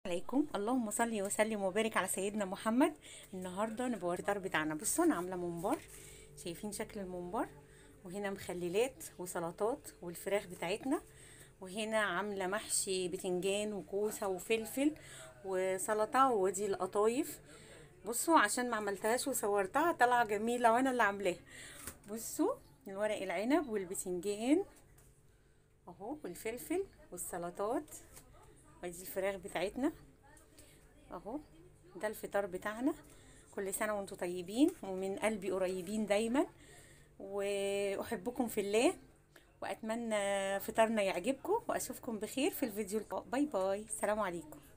عليكم اللهم صل وسلم وبارك على سيدنا محمد النهارده نبقى الفطار بتاعنا بصوا انا عامله ممبار شايفين شكل الممبار وهنا مخللات وسلطات والفراخ بتاعتنا وهنا عامله محشي بتنجان وكوسه وفلفل وسلطه ودي القطايف بصوا عشان ما عملتهاش وصورتها طالعه جميله وانا اللي عاملاها بصوا الورق العنب والبتنجان اهو والفلفل والسلطات ودي الفراخ بتاعتنا اهو ده الفطار بتاعنا كل سنه وانتم طيبين ومن قلبي قريبين دايما واحبكم في الله واتمنى فطارنا يعجبكم واشوفكم بخير في الفيديو باي باي سلام عليكم